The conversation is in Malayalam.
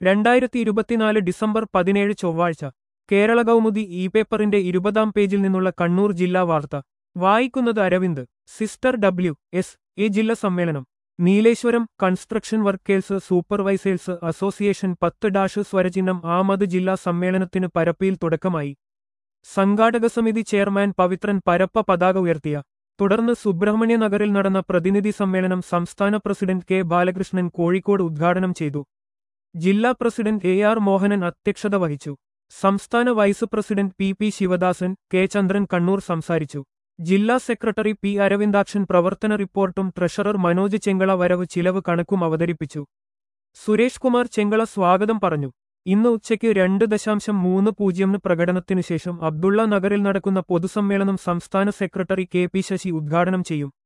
രണ്ടായിരത്തി ഇരുപത്തിനാല് ഡിസംബർ പതിനേഴ് ചൊവ്വാഴ്ച കേരള കൗമുദി ഇ പേപ്പറിന്റെ ഇരുപതാം പേജിൽ നിന്നുള്ള കണ്ണൂർ ജില്ലാ വാർത്ത വായിക്കുന്നത് അരവിന്ദ് സിസ്റ്റർ ഡബ്ല്യു എസ് എ ജില്ലാ സമ്മേളനം Nileshwaram construction workers supervisors association പത്ത് ഡാഷ് സ്വരചിഹ്നം ആമത് ജില്ലാ സമ്മേളനത്തിന് പരപ്പിയിൽ തുടക്കമായി സംഘാടക സമിതി ചെയർമാൻ പവിത്രൻ പരപ്പ പതാക ഉയർത്തിയ തുടർന്ന് സുബ്രഹ്മണ്യ നഗറിൽ നടന്ന പ്രതിനിധി സമ്മേളനം സംസ്ഥാന പ്രസിഡന്റ് കെ ബാലകൃഷ്ണൻ കോഴിക്കോട് ഉദ്ഘാടനം ചെയ്തു ജില്ലാ പ്രസിഡന്റ് എ ആർ മോഹനൻ അധ്യക്ഷത വഹിച്ചു സംസ്ഥാന vice president P P Sivadasan K Chandran Kannur സംസാരിച്ചു ജില്ലാ സെക്രട്ടറി പി അരവിന്ദാക്ഷൻ പ്രവർത്തന റിപ്പോർട്ടും ട്രഷറർ മനോജ് ചെങ്കള വരവ് ചിലവ് കണക്കും അവതരിപ്പിച്ചു സുരേഷ് കുമാർ ചെങ്കള സ്വാഗതം പറഞ്ഞു ഇന്ന് ഉച്ചയ്ക്ക് രണ്ട് ദശാംശം മൂന്ന് പൂജ്യമിന് പ്രകടനത്തിനു ശേഷം അബ്ദുള്ള നഗറിൽ നടക്കുന്ന പൊതുസമ്മേളനം സംസ്ഥാന സെക്രട്ടറി കെ പി ശശി ഉദ്ഘാടനം ചെയ്യും